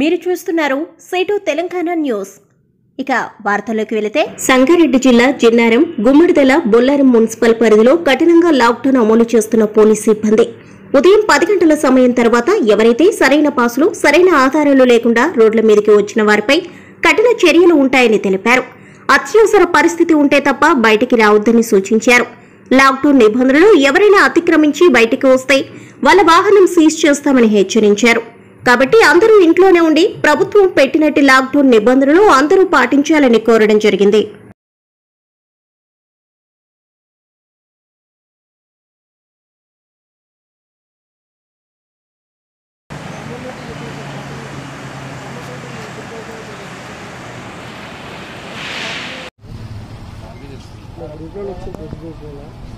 మీరు చూస్తున్నారు సేటు తెలంగాణ న్యూస్ ఇక వార్తల్లోకి వెళితే సంగారెడ్డి జిల్లా జిన్నారం గుమ్మడిదల బొల్లారం మున్సిపల్ పరిధిలో కఠినంగా లాక్డౌన్ అమలు చేస్తున్న పోలీస్ సిబ్బంది ఉదయం పది గంటల సమయం తర్వాత ఎవరైతే సరైన పాసులు సరైన ఆధారాలు లేకుండా రోడ్ల మీదకి వచ్చిన వారిపై కఠిన చర్యలు ఉంటాయని తెలిపారు అత్యవసర పరిస్థితి ఉంటే తప్ప బయటికి రావద్దని సూచించారు లాక్డౌన్ నిబంధనలు ఎవరైనా అతిక్రమించి బయటికి వస్తే వాళ్ళ వాహనం సీజ్ చేస్తామని హెచ్చరించారు కాబట్టి అందరూ ఇంట్లోనే ఉండి ప్రభుత్వం పెట్టినట్టు లాక్డౌన్ నిబంధనలు అందరూ పాటించాలని కోరడం జరిగింది గ్రూప్లో వచ్చి గ్రూప్ గ్రూప్లో